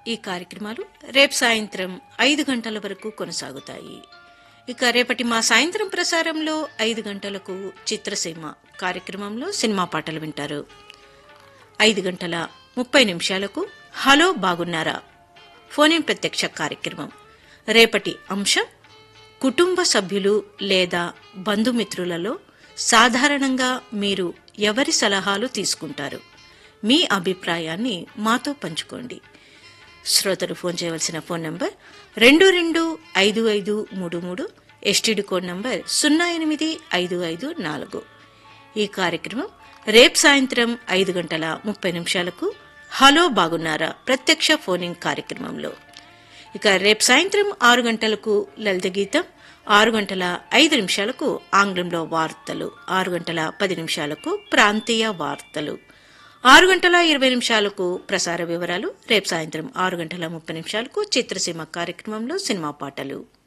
ఈ కార్యక్రమాలు రేపు సాయంత్రం ఐదు గంటల వరకు కొనసాగుతాయి ఇక రేపటి మా సాయంత్రం ప్రసారంలో ఐదు గంటలకు చిత్రసీమ కార్యక్రమంలో సినిమా పాటలు వింటారు ఐదు గంటల ముప్పై నిమిషాలకు హలో బాగున్నారా ఫోన్ ప్రత్యక్ష కార్యక్రమం రేపటి అంశం కుటుంబ సభ్యులు లేదా బంధుమిత్రులలో సాధారణంగా మీరు ఎవరి సలహాలు తీసుకుంటారు మీ అభిప్రాయాన్ని మాతో పంచుకోండి శ్రోతలు ఫోన్ చేయవలసిన ఫోన్ నంబర్ రెండు రెండు ఐదు ఐదు మూడు మూడు ఎస్టీడీ కోడ్ నంబర్ సున్నా ఎనిమిది ఐదు ఐదు నాలుగు ఈ కార్యక్రమం రేపు సాయంత్రం ఐదు గంటల ముప్పై నిమిషాలకు హలో బాగున్నారా ప్రత్యక్ష ఫోనింగ్ కార్యక్రమంలో ఇక రేపు సాయంత్రం ఆరు గంటలకు లలిత గీతం ఆరు గంటల ఐదు నిమిషాలకు ఆంగ్లంలో వార్తలు ఆరు గంటల పది నిమిషాలకు ప్రాంతీయ వార్తలు ఆరు గంటల ఇరవై నిమిషాలకు ప్రసార వివరాలు రేపు సాయంత్రం ఆరు గంటల ముప్పై నిమిషాలకు చిత్రసీమ కార్యక్రమంలో సినిమా పాటలు